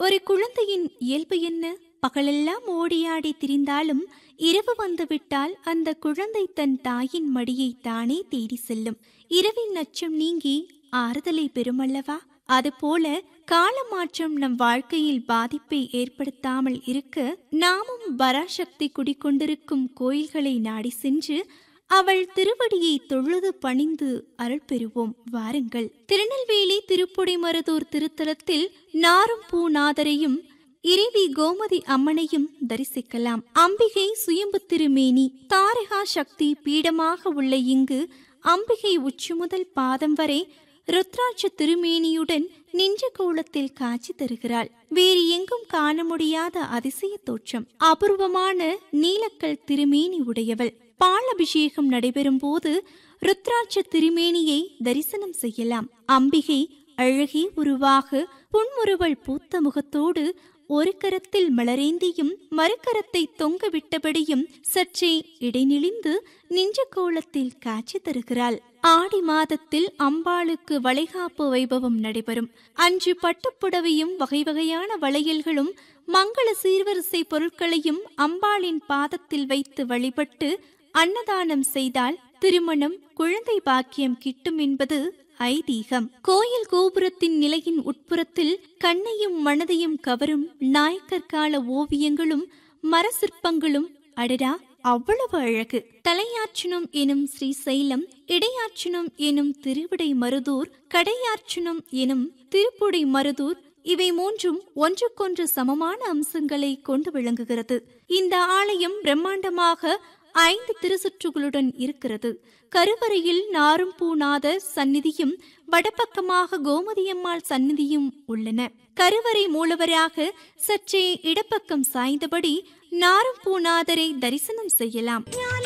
ஒரு குழந்தையின் இயல்பு என்ன பகலெல்லாம் ஓடியாடி திரிந்தாலும் இரவு வந்துவிட்டால் அந்த குழந்தை தன் தாயின் மடியை தானே தேடி செல்லும் இரவின் அச்சம் நீங்கி ஆறுதலை பெறுமல்லவா அதுபோல காலமாற்றம் நம் வாழ்க்கையில் பாதிப்பை ஏற்படுத்தாமல் இருக்க நாமும் பராசக்தி குடிக்கொண்டிருக்கும் கோயில்களை நாடி சென்று அவள் திருவடியை தொழுது பணிந்து அருள் பெறுவோம் வாருங்கள் திருநெல்வேலி திருப்புடைமருதூர் திருத்தலத்தில் நாரும் பூநாதரையும் இறைவி கோமதி அம்மனையும் தரிசிக்கலாம் அம்பிகை சுயம்பு திருமேனி தாரகா சக்தி பீடமாக உள்ள இங்கு அம்பிகை உச்சி முதல் பாதம் வரை ருத்ராட்ச திருமேனியுடன் நின்ற கோலத்தில் காட்சி தருகிறாள் வேறு எங்கும் காண முடியாத அதிசய தோற்றம் அபூர்வமான நீலக்கல் திருமேனி உடையவள் பாலபிஷேகம் நடைபெறும் போது ருத்ராட்ச திருமேனியை தரிசனம் செய்யலாம் அம்பிகை அழகே உருவாக புன்முறுவல் பூத்த முகத்தோடு ஒரு கரத்தில் மலரேந்தியும் மறுகரத்தை தொங்க விட்டபடியும் சற்றே இடைநிலிந்து நின்ற கோலத்தில் காட்சி தருகிறாள் ஆடி மாதத்தில் அம்பாளுக்கு வளைகாப்பு வைபவம் நடைபெறும் அன்று பட்டுப்புடவையும் வகை வகையான வளையல்களும் மங்கள சீர்வரிசை பொருட்களையும் அம்பாளின் பாதத்தில் வைத்து வழிபட்டு அன்னதானம் செய்தால் திருமணம் குழந்தை பாக்கியம் கிட்டும் என்பது ஐதீகம் கோயில் கோபுரத்தின் நிலையின் உட்புறத்தில் கண்ணையும் மனதையும் கவரும் நாயக்கர் கால ஓவியங்களும் மர சிற்பங்களும் அடடா அவ்வளவு அழகு தலையாற்றணும் எனும் ஸ்ரீசைலம் இடையாற்றணும் எனும் திருவிடை மருதூர் கடையாற்றணும் எனும் திருப்புடை மருதூர் இவை மூன்றும் ஒன்றுக்கொன்று சமமான அம்சங்களை கொண்டு விளங்குகிறது இந்த ஆலயம் பிரம்மாண்டமாக ஐந்து திருசுற்றுகளுடன் இருக்கிறது கருவறையில் நாரும்பூநாதர் சந்நிதியும் வடபக்கமாக கோமதியம்மாள் சந்நிதியும் உள்ளன கருவறை மூலவராக சற்றே இடப்பக்கம் சாய்ந்தபடி நாரும்பூநாதரை தரிசனம் செய்யலாம்